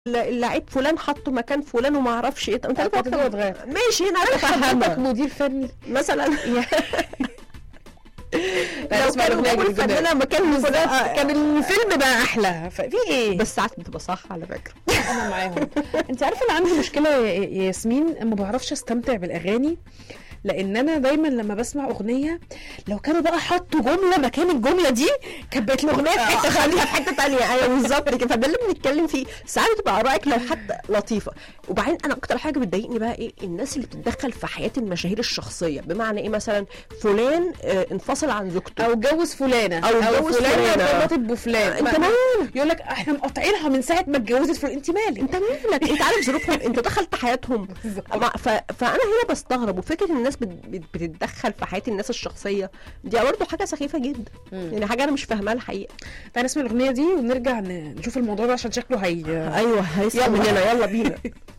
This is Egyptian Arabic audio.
اللعيب فلان حطه مكان فلان وما اعرفش ايه انت عارف كنت أكتر- جوه اتغير. ماشي هنا حضرتك اتفهمها مدير فني مثلا لا لو اسمع كانوا الأغنية جابوا الجديدة. الفنانه مكان بالظبط. فلان كان الفيلم بقى احلى ففي ايه بس ساعات بتبقى صح على فكره انا معاهم انت عارفه انا عندي مشكله يا يا ياسمين ما بعرفش استمتع بالاغاني لان انا دايما لما بسمع اغنيه لو كانوا بقى حطوا جمله مكان الجمله دي كانت بقت الاغنيه في حته خليها في حته ثانيه ايوه بالظبط كده فده اللي بنتكلم فيه ساعات بتبقى ارائك لو حتى لطيفه وبعدين انا اكتر حاجه بتضايقني بقى ايه الناس اللي بتتدخل في حياه المشاهير الشخصيه بمعنى ايه مثلا فلان آه، انفصل عن زوجته او اتجوز فلانه أو اتجوز فلانه فلانة. ارتبطت بفلان انت ما- مالك يقول لك احنا مقاطعينها من ساعه ما اتجوزت فلان انت مالك انت مالك انت عارف ظروفهم انت دخلت حياتهم ما- ف... فانا هنا بستغرب وفكره ان الناس بت... بت- بتتدخل في حياه الناس الشخصيه دي برضه حاجه سخيفه جدا يعني حاجه انا مش فاهماها الحقيقه تعالى نسمع الاغنيه دي ونرجع ن- نشوف الموضوع ده عشان شكله هي ايوه هيسمع يلا. مننا يلا بينا